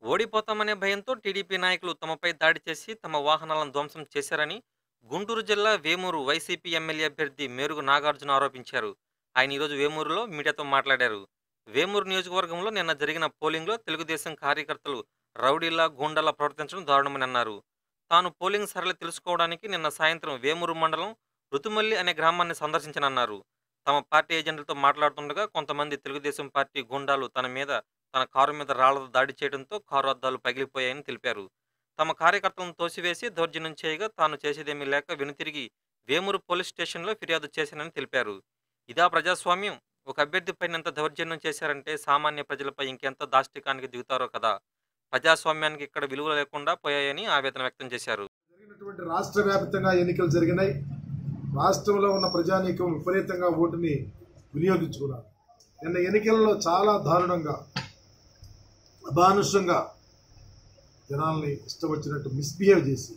ఓడిపోతామనే భయంతో టీడీపీ నాయకులు తమపై దాడి చేసి తమ వాహనాలను ధ్వంసం చేశారని గుంటూరు జిల్లా వేమూరు వైసీపీ ఎమ్మెల్యే అభ్యర్థి మేరుగు నాగార్జున ఆరోపించారు ఆయన ఈరోజు వేమూరులో మీడియాతో మాట్లాడారు వేమూరు నియోజకవర్గంలో నిన్న జరిగిన పోలింగ్లో తెలుగుదేశం కార్యకర్తలు రౌడీలా గూండాలా ప్రవర్తించడం దారుణమని అన్నారు తాను పోలింగ్ సరళి తెలుసుకోవడానికి నిన్న సాయంత్రం వేమూరు మండలం రుతుమల్లి అనే గ్రామాన్ని సందర్శించనన్నారు తమ పార్టీ ఏజెంట్లతో మాట్లాడుతుండగా కొంతమంది తెలుగుదేశం పార్టీ గుండాలు తన మీద తన కారు మీద రాళ్లతో దాడి చేయడంతో కారు అద్దాలు పగిలిపోయాయని తెలిపారు తమ కార్యకర్తలను తోసివేసి దౌర్జన్యం చేయగా తాను చేసేదేమీ లేక వెనుతిరిగి వేమూరు పోలీస్ స్టేషన్లో ఫిర్యాదు చేశానని తెలిపారు ఇదా ప్రజాస్వామ్యం ఒక అభ్యర్థిపై ఎంత దౌర్జన్యం చేశారంటే సామాన్య ప్రజలపై ఇంకెంత దాష్టికానికి దిగుతారో కదా ప్రజాస్వామ్యానికి ఇక్కడ విలువ లేకుండా పోయాయని ఆవేదన వ్యక్తం చేశారు జరిగినటువంటి రాష్ట్ర వ్యాప్తంగా ఎన్నికలు జరిగినాయి రాష్ట్రంలో ఉన్న ప్రజానీకం విపరీతంగా ఓటుని వినియోగించుకున్నారు నిన్న ఎన్నికలలో చాలా దారుణంగా అమానుషంగా జనాల్ని ఇష్టం వచ్చినట్టు మిస్బిహేవ్ చేసి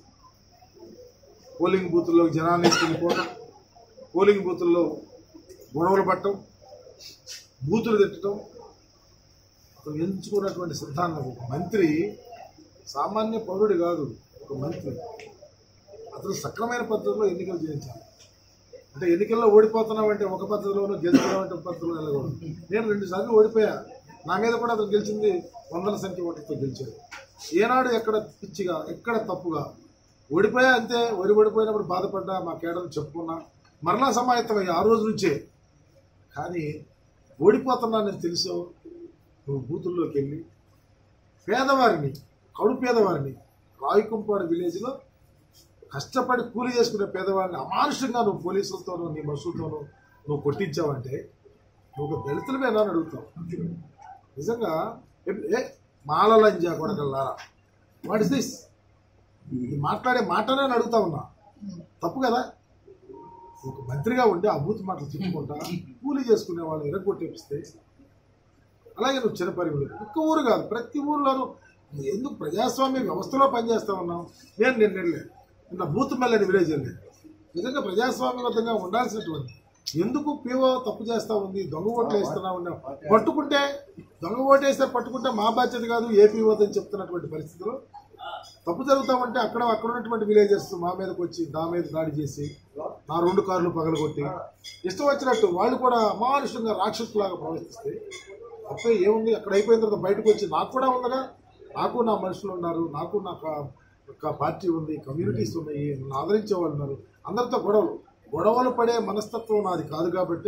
పోలింగ్ బూతుల్లో జనాల్ని తీసుకెళ్ళిపోవడం పోలింగ్ బూతుల్లో గొడవలు పట్టడం బూతులు తిట్టడం అతను ఎంచుకున్నటువంటి సిద్ధాంతం ఒక మంత్రి సామాన్య పౌరుడు కాదు ఒక మంత్రి అతను సక్రమైన పద్ధతిలో ఎన్నికలు చేయించాలి అంటే ఎన్నికల్లో ఓడిపోతున్నామంటే ఒక పద్ధతిలోనూ గెలుచుకున్నామంటే ఒక పద్ధతిలో వెళ్ళకూడదు నేను రెండు సార్లు ఓడిపోయా నా మీద కూడా అతను గెలిచింది వందల సంఖ్య ఓటుతో గెలిచాడు ఏనాడు ఎక్కడ పిచ్చిగా ఎక్కడ తప్పుగా ఓడిపోయా అంతే ఓడి ఓడిపోయినప్పుడు బాధపడ్డా మా కేడలు చెప్పుకున్నా మరలా సమాయత్తమయ్యా ఆ రోజు నుంచే కానీ ఓడిపోతున్నానని తెలుసో నువ్వు బూతుల్లోకి వెళ్ళి పేదవారిని కడు పేదవారిని రాయకుంపాడు విలేజ్లో కష్టపడి కూలి చేసుకునే పేదవాడిని అమానుషంగా నువ్వు పోలీసులతోనూ నీ మనుషులతోనూ నువ్వు కొట్టించావంటే నువ్వు ఒక దళితులమే అని అడుగుతావు నిజంగా ఏ- ఏ మాల లంజా కొడగల్లారా వాట్ ఇస్ దిస్ ఇది మాట్లాడే మాటనే అని అడుగుతా ఉన్నా తప్పు కదా ఒక మంత్రిగా ఉండి ఆ బూత్ మాటలు చెప్పుకుంటా కూలి చేసుకునే వాళ్ళు ఎరగొట్టేపిస్తే అలాగే నువ్వు చిన్నపరిమిలు ఒక్క ఊరు కాదు ప్రతి ఊర్లోనూ ఎందుకు ప్రజాస్వామ్య వ్యవస్థలో పనిచేస్తా ఉన్నావు నేను నిన్న వెళ్ళాను నిన్న బూత్ మెల్లని విలేజ్ వెళ్ళాను నిజంగా ప్రజాస్వామ్యబద్ధంగా ఉండాల్సినటువంటి ఎందుకు పీఓ తప్పు చేస్తా ఉంది దొంగ ఓట్లు వేస్తున్నా ఉన్నావు పట్టుకుంటే దొంగ ఓటు వేస్తే పట్టుకుంటే మా బాధ్యత కాదు ఏపీ వద్దని చెప్తున్నటువంటి పరిస్థితిలో తప్పు జరుగుతామంటే అక్కడ అక్కడ ఉన్నటువంటి విలేజర్స్ మా మీదకి వచ్చి నా మీద దాడి చేసి నా రెండు కార్లు పగలగొట్టి ఇష్టం వచ్చినట్టు వాళ్ళు కూడా అమానుషంగా రాక్షసులాగా ప్రవర్తిస్తే అప్పుడే ఏముంది అక్కడ అయిపోయిన తర్వాత బయటకు వచ్చి నాకు కూడా ఉందగా నాకు నా మనుషులు ఉన్నారు నాకు నా కా- ఒక పార్టీ ఉంది కమ్యూనిటీస్ ఉన్నాయి నన్ను ఆదరించే వాళ్ళు ఉన్నారు అందరితో గొడవలు గొడవలు పడే మనస్తత్వం నాది కాదు కాబట్టి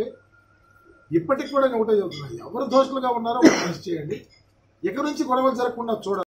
ఇప్పటికి కూడా నేను ఒకటే చెబుతున్నా ఎవరు దోషులుగా ఉన్నారో వాళ్ళు అరెస్ట్ చేయండి ఇక నుంచి గొడవలు జరగకుండా చూడాలి